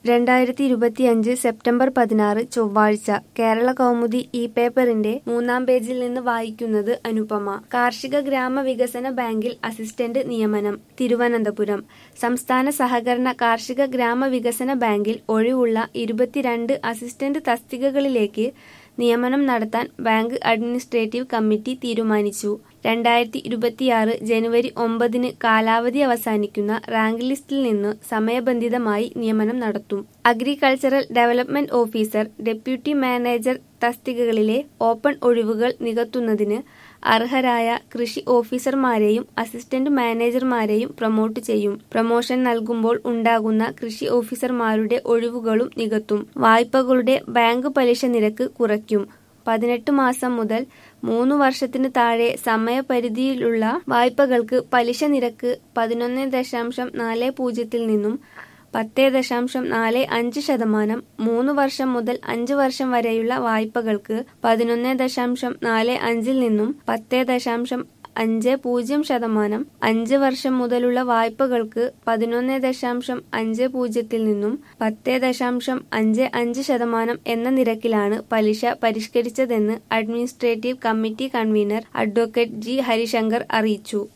രണ്ടായിരത്തി ഇരുപത്തിയഞ്ച് സെപ്റ്റംബർ പതിനാറ് ചൊവ്വാഴ്ച കേരള കൗമുദി ഈ പേപ്പറിന്റെ മൂന്നാം പേജിൽ നിന്ന് വായിക്കുന്നത് അനുപമ കാർഷിക ഗ്രാമ വികസന ബാങ്കിൽ അസിസ്റ്റന്റ് നിയമനം തിരുവനന്തപുരം സംസ്ഥാന സഹകരണ കാർഷിക ഗ്രാമ വികസന ബാങ്കിൽ ഒഴിവുള്ള ഇരുപത്തിരണ്ട് അസിസ്റ്റന്റ് തസ്തികകളിലേക്ക് നിയമനം നടത്താൻ ബാങ്ക് അഡ്മിനിസ്ട്രേറ്റീവ് കമ്മിറ്റി തീരുമാനിച്ചു രണ്ടായിരത്തി ഇരുപത്തിയാറ് ജനുവരി ഒമ്പതിന് കാലാവധി അവസാനിക്കുന്ന റാങ്ക് ലിസ്റ്റിൽ നിന്ന് സമയബന്ധിതമായി നിയമനം നടത്തും agricultural development officer deputy manager തസ്തികകളിലെ ഓപ്പൺ ഒഴിവുകൾ നികത്തുന്നതിന് അർഹരായ കൃഷി ഓഫീസർമാരെയും അസിസ്റ്റന്റ് മാനേജർമാരെയും പ്രൊമോട്ട് ചെയ്യും പ്രൊമോഷൻ നൽകുമ്പോൾ ഉണ്ടാകുന്ന കൃഷി ഓഫീസർമാരുടെ ഒഴിവുകളും നികത്തും വായ്പകളുടെ ബാങ്ക് പലിശ നിരക്ക് കുറയ്ക്കും പതിനെട്ട് മാസം മുതൽ മൂന്ന് വർഷത്തിന് താഴെ സമയപരിധിയിലുള്ള വായ്പകൾക്ക് പലിശ നിരക്ക് പതിനൊന്ന് ദശാംശം നാല് പൂജ്യത്തിൽ നിന്നും പത്ത് ദശാംശം നാല് അഞ്ച് ശതമാനം മൂന്ന് വർഷം മുതൽ അഞ്ച് വർഷം വരെയുള്ള വായ്പകൾക്ക് പതിനൊന്ന് ദശാംശം നാല് അഞ്ചിൽ നിന്നും പത്ത് ദശാംശം അഞ്ച് പൂജ്യം ശതമാനം അഞ്ച് വർഷം മുതലുള്ള വായ്പകൾക്ക് പതിനൊന്ന് ദശാംശം അഞ്ച് പൂജ്യത്തിൽ നിന്നും പത്ത് ദശാംശം അഞ്ച് അഞ്ച് ശതമാനം എന്ന നിരക്കിലാണ് പലിശ പരിഷ്കരിച്ചതെന്ന് administrative committee convener advocate G Harishankar അറിയിച്ചു